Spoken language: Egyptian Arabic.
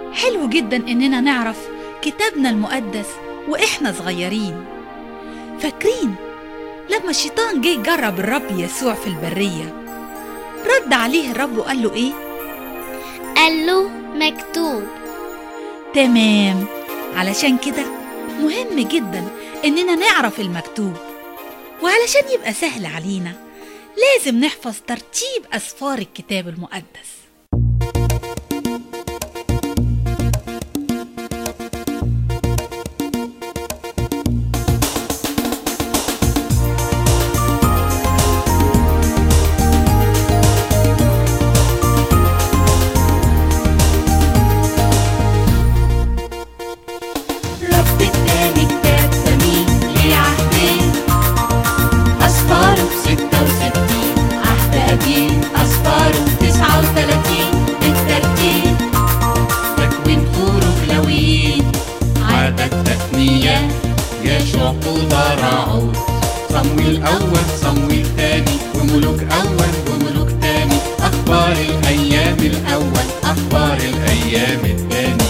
حلو جدا إننا نعرف كتابنا المقدس وإحنا صغيرين فاكرين لما الشيطان جه يجرب الرب يسوع في البرية رد عليه الرب وقال له إيه؟ قال له مكتوب تمام علشان كده مهم جدا إننا نعرف المكتوب وعلشان يبقى سهل علينا لازم نحفظ ترتيب أسفار الكتاب المقدس رب اداني كتاب ثمين ليه عهدين أسفاره ستة وستين عهد قديم أسفاره تسعة وتلاتين بالترتيب تكوين خروج لويين عدد تثنيات يشوع قضى راعوت صمويل أول صمويل تاني وملوك أول وملوك تاني أخبار الأيام الأول أخبار الأيام التاني